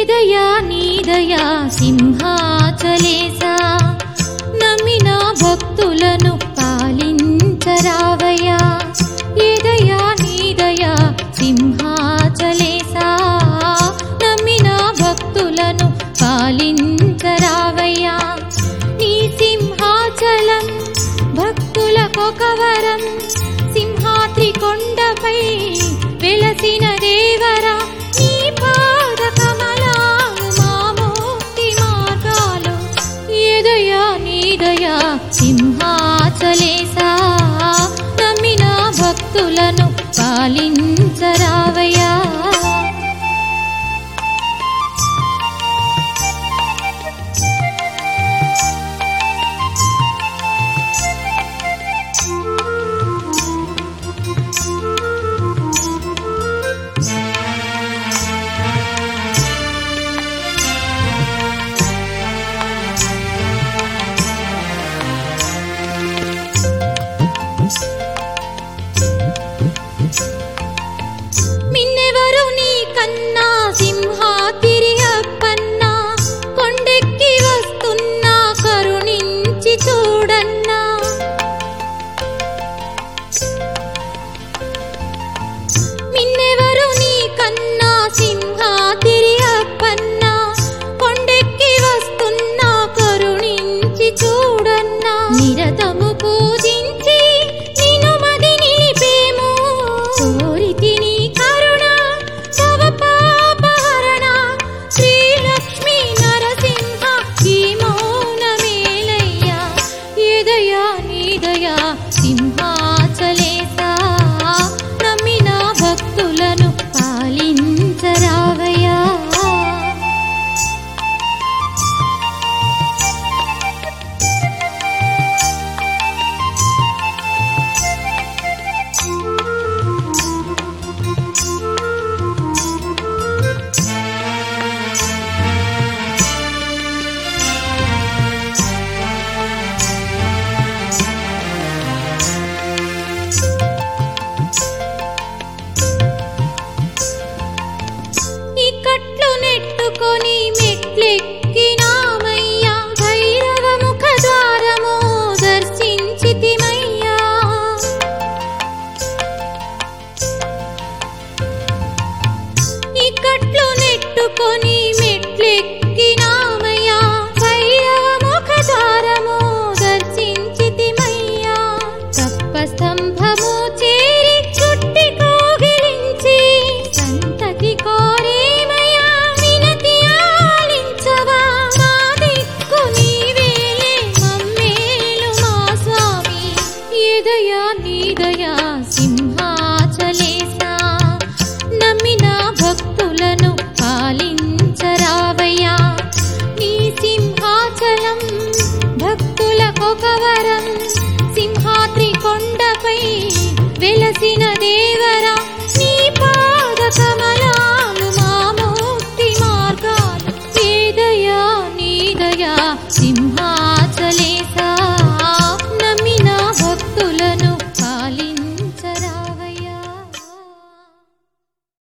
ఏదయా నీదయా సింహాచలేసా నమ్మిన భక్తులను పాలించరావయ్యా ఏదయా నీదయా సింహాచలేసా నమ్మిన భక్తులను పాలించరావయ్యా నీ సింహాచలం భక్తులకొక వరం సింహాద్రి కొండపై వెలసిన దేవరా నీ పాద కమలాలు మా ముక్తి మార్గాలు ఏదయా నీదయా సింహాచలేసా నమ్మిన భక్తులను పాలించరావయ్యా మిన్నెవరు నీ కన్నా సింహాతిరి అప్పన్నా కొండెక్కి వస్తున్నా కరుణించి చూడన్నా మిన్నెవరు నీ కన్నా సింహాతిరి అప్పన్నా కొండెక్కి వస్తున్నా కరుణించి చూడన్నా నిరతము పూజించి నిను మది నిలిపేము కోరితి నీ కరుణ తవ పాపహరణ శ్రీలక్ష్మీ నరసింహ ఈ మౌనమేలయ్యా ఏదయా నీదయా సింహాచలేసా నమ్మిన భక్తులను పాలించరావయ్యా ఈ కట్లు నెట్టుకొని మెట్లెక్కినామయ్యా భైరవ ముఖ ద్వారము దర్శించితిమయ్యా ఈ కట్లు నెట్టుకొని మెట్లెక్కినామయ్యా భైరవ ముఖ ద్వారము దర్శించితిమయ్యా తప్పస్తంభము చేరి చుట్టి కోగిలించి సంతతి కోరేమయ్యా వినతి ఆలించవా మా దిక్కు నీవేలే మమ్మేలు మా స్వామి ఏదయా నీదయా సింహాచలేసా నమ్మిన భక్తులను పాలించరావయ్యా నీ సింహాచలం భక్తులకొక వరం సింహాద్రి కొండపై వెలసిన దేవ